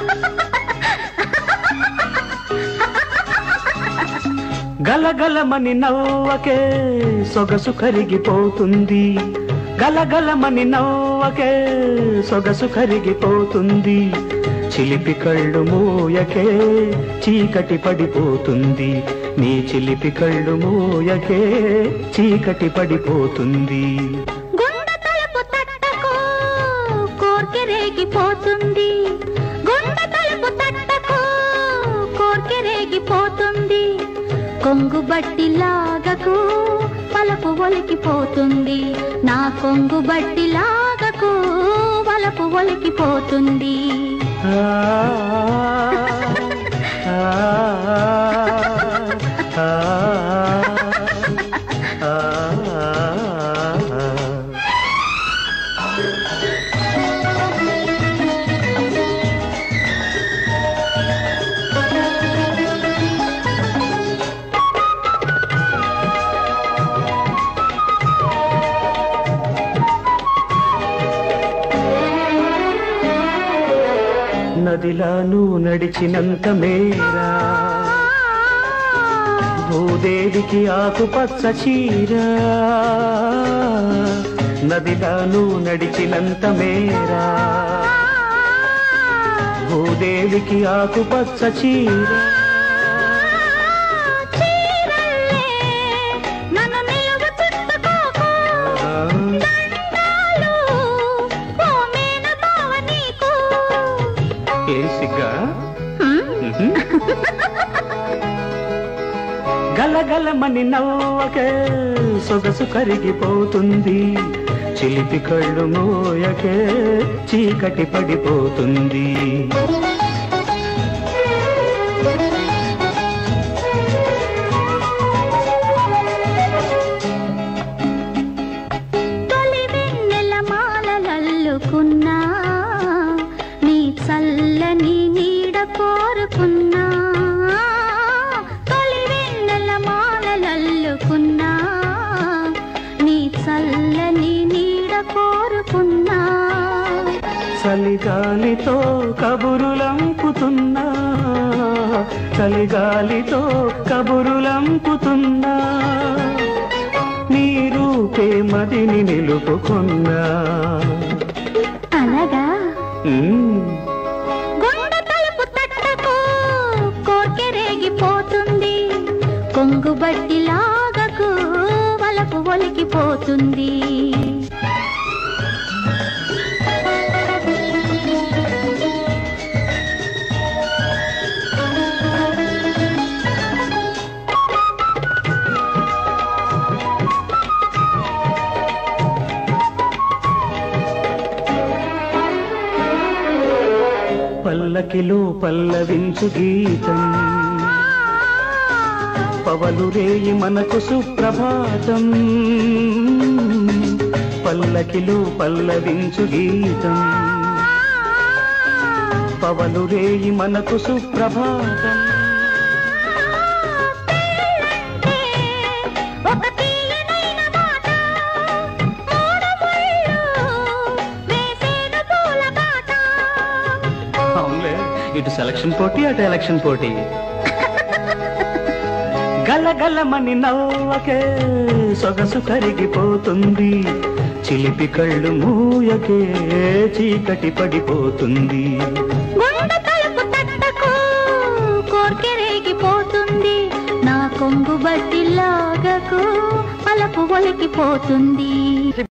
గలగలమని నవ్వకే సొగసు కరిగిపోతుంది గలగలమని నవ్వకే సొగసు కరిగిపోతుంది చిలిపి కళ్ళు మూయకే చీకటి పడిపోతుంది నీ చిలిపి కళ్ళు మూయకే చీకటి పడిపోతుంది గుండె తలుపు తట్టకు కోర్కె రేగిపోతుంది గుండె తలుపు తట్టకు కోర్కె రేగిపోతుంది కొంగు బట్టి లాగకు వలపు ఒలికిపోతుంది నా కొంగు బట్టి లాగకు వలపు ఒలికిపోతుంది ఆ, ఆ, ఆ, ఆ, ఆ. నదిలాను నడిచినంత మేరా భూదేవికి ఆకుపచ్చ చీర నదిలాను నడిచినంత మేరా భూదేవికి ఆకుపచ్చ చీర చీరల్లే నన్ను నిలువ చుట్టుకోకు దండాలు ఓ మేన బావ నీకు ఏం సిగ్గా హ్మ్? గలగలమని నవ్వకే సొగసు కరిగిపోతుంది చిలిపి కళ్ళు మోయకే చీకటి పడిపోతుంది తొలి వెన్నెల మాలలల్లుకున్నా నీ చల్లని నీడ కోరుకున్నా తొలి వెన్నెల మాలలల్లుకున్నా నీ చల్లని నీడ కోరుకున్నా చలిగాలితో కబురులంపుతున్నా చలిగాలితో కబురులంపుతున్నా నీ రూపే మదిని నిలుపుకున్నా అలాగా ఉమ్. గుండె తలుపు తట్టకు కోర్కె రేగిపోతుంది కొంగు బట్టి లాగకు వలపు ఒలికిపోతుంది పల్లకిలో పల్లవించు గీతం పవలు రేయి మనకు సుప్రభాతం పల్లకిలో పల్లవించు గీతం పవలు రేయి మనకు సుప్రభాతం ఒక తీయనైన మాట మూడు ముళ్ళు వేసేను పూల బాట అవునులే ఇటు సెలక్షన్ పోటీ అటు ఎలక్షన్ పోటీ గలగలమని నవ్వకే సొగసు కరిగిపోతుంది చిలిపి కళ్ళు మూయకే చీకటి పడిపోతుంది గుండె తలుపు తట్టకు కోర్కె రేగిపోతుంది నా కొంగు బట్టి లాగకు పలపు ఒలికిపోతుంది